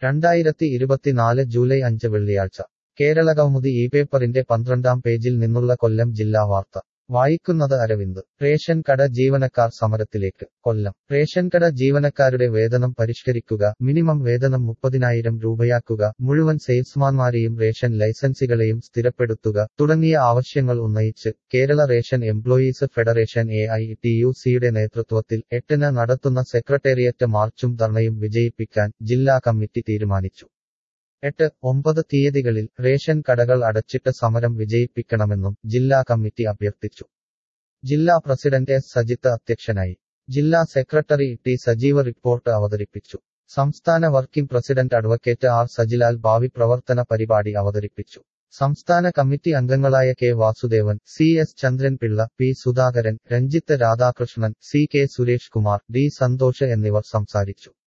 രണ്ടായിരത്തി ഇരുപത്തിനാല് ജൂലൈ അഞ്ച് വെള്ളിയാഴ്ച കേരളകൗമുദി ഈ പേപ്പറിന്റെ പന്ത്രണ്ടാം പേജിൽ നിന്നുള്ള കൊല്ലം ജില്ലാ വാർത്ത വായിക്കുന്നത് അരവിന്ദ് റേഷൻ കട ജീവനക്കാർ സമരത്തിലേക്ക് കൊല്ലം റേഷൻ കട ജീവനക്കാരുടെ വേതനം പരിഷ്കരിക്കുക മിനിമം വേതനം മുപ്പതിനായിരം രൂപയാക്കുക മുഴുവൻ സെയിൽസ്മാൻമാരെയും റേഷൻ ലൈസൻസികളെയും സ്ഥിരപ്പെടുത്തുക തുടങ്ങിയ ആവശ്യങ്ങൾ ഉന്നയിച്ച് Kerala ration employees federation A I T U സിയുടെ നേതൃത്വത്തിൽ എട്ടിന് നടത്തുന്ന സെക്രട്ടേറിയറ്റ് മാർച്ചും ധർണയും വിജയിപ്പിക്കാൻ ജില്ലാ കമ്മിറ്റി തീരുമാനിച്ചു എട്ട് ഒമ്പത് തീയതികളിൽ റേഷൻ കടകൾ അടച്ചിട്ട് സമരം വിജയിപ്പിക്കണമെന്നും ജില്ലാ കമ്മിറ്റി അഭ്യർത്ഥിച്ചു ജില്ലാ പ്രസിഡന്റ് എസ് സജിത്ത് അധ്യക്ഷനായി ജില്ലാ സെക്രട്ടറി ടി സജീവ് റിപ്പോർട്ട് അവതരിപ്പിച്ചു സംസ്ഥാന working president advocate R Sajilal ഭാവി പ്രവർത്തന പരിപാടി അവതരിപ്പിച്ചു സംസ്ഥാന കമ്മിറ്റി അംഗങ്ങളായ K Vasudevan C S Chandranpillai P Sudhakaran Ranjith Radhakrishnan C K Suresh Kumar D Santhosh എന്നിവർ സംസാരിച്ചു